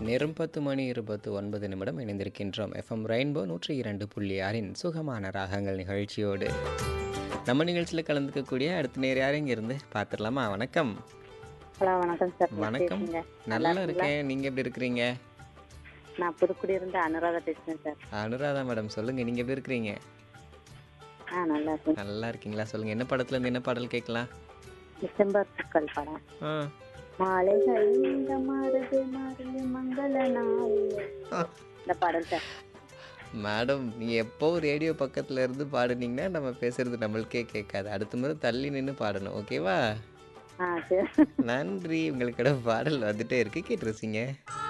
நேரம் பத்து மணி இருபத்து ஒன்பது நிமிடம் இணைந்திருக்கின்றோம் எஃப்எம் ரெயின்போ நூற்றி இரண்டு புள்ளி ஆறின் சுகமான ராகங்கள் நிகழ்ச்சியோடு நம்ம நிகழ்ச்சியில் கலந்துக்கக்கூடிய அடுத்த நேர் யாரும் இருந்து பார்த்துடலாமா வணக்கம் ஹலோ வணக்கம் சார் வணக்கம் பேசுங்க நல்லா இருக்கேன் நீங்கள் எப்படி இருக்கிறீங்க நான் புதுக்குடி இருந்து அனுராதா பேசுறேன் சார் அனுராதா மேடம் சொல்லுங்கள் நீங்கள் எப்படி இருக்கிறீங்க ஆ நல்லா இருக்கேன் நல்லா இருக்கீங்களா சொல்லுங்கள் என்ன படத்துல இருந்து என்ன பாடல் கேட்கலாம் டிசம்பர் பூக்கள் படம் ஆ மாலைகள் இந்த மாறுது மாறுது மங்கள நாள் இந்த பாடல் சார் மேடம் நீங்கள் எப்போ ரேடியோ பக்கத்தில் இருந்து பாடுனீங்கன்னா நம்ம பேசுறது நம்மளுக்கே கேட்காது அடுத்த முறை தள்ளி நின்று பாடணும் ஓகேவா ஆ சரி நன்றி உங்களுக்கோட பாடல் வந்துட்டே இருக்கு கேட்டுருச்சிங்க